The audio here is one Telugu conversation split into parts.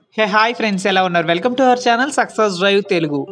హే హాయ్ ఫ్రెండ్స్ ఎలా ఉన్నారు welcome to our channel success drive Telugu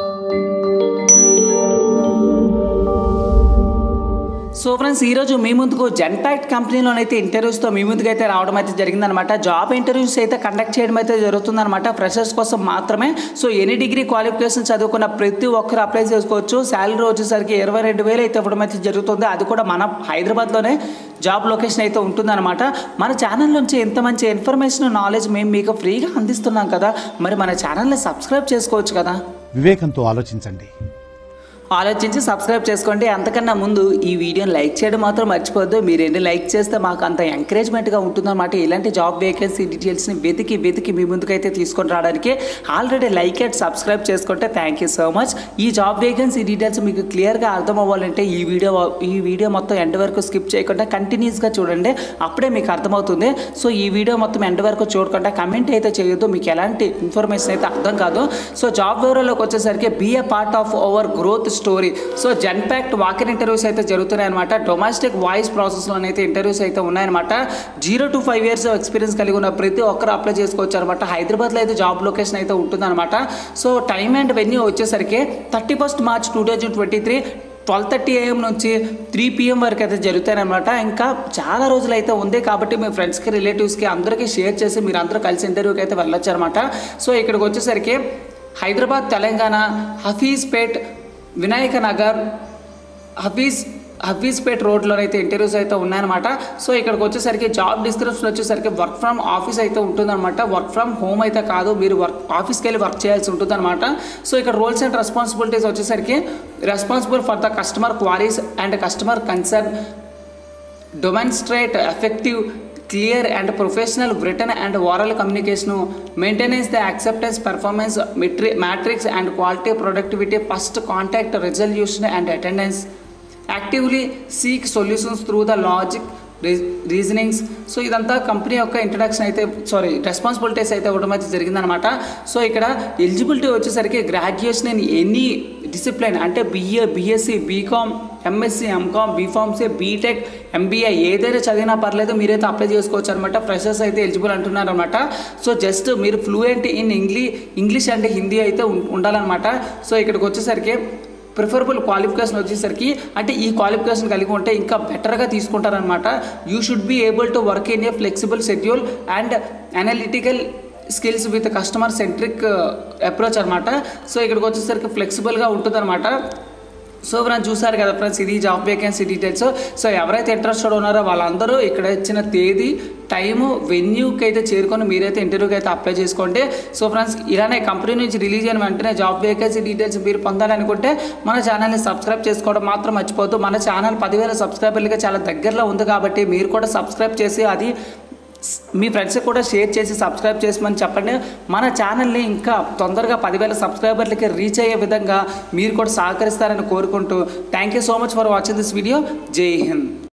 so friends ఈరోజు మీ ముందుకు జెన్పాక్ట్ కంపెనీలోనైతే ఇంటర్వ్యూస్తో మీ ముందుకు అయితే రావడం అయితే జరిగిందనమాట జాబ్ ఇంటర్వ్యూస్ అయితే కండక్ట్ చేయడం అయితే జరుగుతుందన్నమాట ఫ్రెషర్స్ కోసం మాత్రమే సో ఎనీ డిగ్రీ క్వాలిఫికేషన్ చదువుకున్న ప్రతి ఒక్కరు అప్లై చేసుకోవచ్చు శాలరీ వచ్చేసరికి ఇరవై రెండు వేలు అయితే ఇవ్వడం అయితే జరుగుతుంది అది కూడా మన హైదరాబాద్లోనే జాబ్ లొకేషన్ అయితే ఉంటుందన్నమాట మన ఛానల్ నుంచి ఎంత మంచి ఇన్ఫర్మేషన్ నాలెడ్జ్ మేము మీకు ఫ్రీగా అందిస్తున్నాం కదా మరి మన ఛానల్ని సబ్స్క్రైబ్ చేసుకోవచ్చు కదా వివేకంతో ఆలోచించండి ఆలోచించి సబ్స్క్రైబ్ చేసుకోండి అంతకన్నా ముందు ఈ వీడియోని లైక్ చేయడం మాత్రం మర్చిపోవద్దు మీరు ఎన్ని లైక్ చేస్తే మాకు అంత ఎంకరేజ్మెంట్గా ఉంటుందన్నమాట ఇలాంటి జాబ్ వేకెన్సీ డీటెయిల్స్ని వెతికి వెతికి మీ ముందుకైతే తీసుకొని రావడానికి ఆల్రెడీ లైక్ అండ్ సబ్స్క్రైబ్ చేసుకుంటే థ్యాంక్ యూ సో మచ్ ఈ జాబ్ వేకెన్సీ డీటెయిల్స్ మీకు క్లియర్గా అర్థం అవ్వాలంటే ఈ వీడియో ఈ వీడియో మొత్తం ఎండ్ వరకు స్కిప్ చేయకుండా కంటిన్యూస్గా చూడండి అప్పుడే మీకు అర్థమవుతుంది సో ఈ వీడియో మొత్తం ఎండ్ వరకు చూడకుండా కమెంట్ అయితే చేయొద్దు మీకు ఎలాంటి ఇన్ఫర్మేషన్ అయితే అర్థం కాదు సో జాబ్ వివరాల్లోకి వచ్చేసరికి be a part of our growth story so Genpact walk in interviews అయితే జరుగుతున్నాయి అనమాట డొమెస్టిక్ వాయిస్ ప్రాసెస్లో అయితే ఇంటర్వ్యూస్ అయితే ఉన్నాయన్నమాట zero to five years experience కలిగి ఉన్న ప్రతి ఒక్కరు అప్లై చేసుకోవచ్చు అనమాట హైదరాబాద్లో అయితే జాబ్ లొకేషన్ అయితే ఉంటుందన్నమాట సో టైమ్ అండ్ వెన్యూ వచ్చేసరికి thirty first March two thousand twenty three twelve thirty AM నుంచి త్రీ పిఎం వరకు అయితే జరుగుతాయన్నమాట ఇంకా చాలా రోజులు అయితే ఉంది కాబట్టి మీ ఫ్రెండ్స్కి రిలేటివ్స్కి అందరికీ షేర్ చేసి మీరు అందరూ కలిసి ఇంటర్వ్యూకి అయితే వెళ్ళొచ్చు అనమాట సో ఇక్కడికి వచ్చేసరికి హైదరాబాద్ తెలంగాణ హఫీజ్పేట్ వినాయక నగర్ హఫీజ్ హఫీజ్పేట్ రోడ్లో అయితే ఇంటర్వ్యూస్ అయితే ఉన్నాయన్నమాట సో ఇక్కడికి వచ్చేసరికి జాబ్ డిస్క్రిప్షన్ వచ్చేసరికి వర్క్ ఫ్రమ్ ఆఫీస్ అయితే ఉంటుందన్నమాట వర్క్ ఫ్రమ్ హోమ్ అయితే కాదు మీరు వర్క్ ఆఫీస్కి వెళ్ళి వర్క్ చేయాల్సి ఉంటుందన్నమాట సో ఇక్కడ రోల్స్ అండ్ రెస్పాన్సిబిలిటీస్ వచ్చేసరికి responsible for the customer queries and customer concern demonstrate effective clear and professional written and oral communication maintenance the acceptance performance metric matrix and quality productivity first contact resolution and attendance actively seek solutions through the logic reasonings so ఇదంతా కంపెనీ యొక్క ఇంట్రడక్షన్ అయితే సారీ రెస్పాన్సిబిలిటీస్ అయితే ఇవ్వడం అయితే జరిగిందనమాట సో ఇక్కడ ఎలిజిబిలిటీ వచ్చేసరికి గ్రాడ్యుయేషన్ ఇన్ ఎనీ డిసిప్లిన్ అంటే BA BSc BCom MSc MCom B Pharmacy BTech MBA ఏదైనా చదివినా పర్లేదు మీరైతే అప్లై చేసుకోవచ్చు అనమాట ఫ్రెషర్స్ అయితే ఎలిజిబుల్ అంటున్నారు అనమాట సో జస్ట్ మీరు fluent in English English and Hindi అయితే ఉం- ఉండాలన్నమాట సో ఇక్కడికి వచ్చేసరికి ప్రిఫరబుల్ క్వాలిఫికేషన్ వచ్చేసరికి అంటే ఈ క్వాలిఫికేషన్ కలిగి ఉంటే ఇంకా బెటర్గా తీసుకుంటారనమాట you should be able to work in a flexible schedule and analytical skills with customer centric approach అనమాట సో ఇక్కడికి వచ్చేసరికి ఫ్లెక్సిబుల్గా ఉంటుందన్నమాట సో ఫ్రెండ్స్ చూసారు కదా ఫ్రెండ్స్ ఇది జాబ్ వేకెన్సీ డీటెయిల్స్ సో ఎవరైతే ఇంట్రెస్టెడ్ ఉన్నారో వాళ్ళందరూ ఇక్కడ ఇచ్చిన తేదీ టైము వెన్యూకి అయితే చేరుకొని మీరైతే ఇంటర్వ్యూకి అయితే అప్లై చేసుకోండి సో ఫ్రెండ్స్ ఇలానే కంపెనీ నుంచి రిలీజ్ అయిన వెంటనే జాబ్ వేకెన్సీ డీటెయిల్స్ మీరు పొందాలనుకుంటే మన ఛానల్ని సబ్స్క్రైబ్ చేసుకోవడం మాత్రం మర్చిపోద్దు మన ఛానల్ పదివేల సబ్స్క్రైబర్లకి చాలా దగ్గరలో ఉంది కాబట్టి మీరు కూడా సబ్స్క్రైబ్ చేసి అది మీ ఫ్రెండ్స్కి కూడా షేర్ చేసి సబ్స్క్రైబ్ చేసమని చెప్పండి మన ఛానల్ని ఇంకా తొందరగా పదివేల సబ్స్క్రైబర్లకి రీచ్ అయ్యే విధంగా మీరు కూడా సహకరిస్తారని కోరుకుంటూ thank you so much for watching this video Jai Hind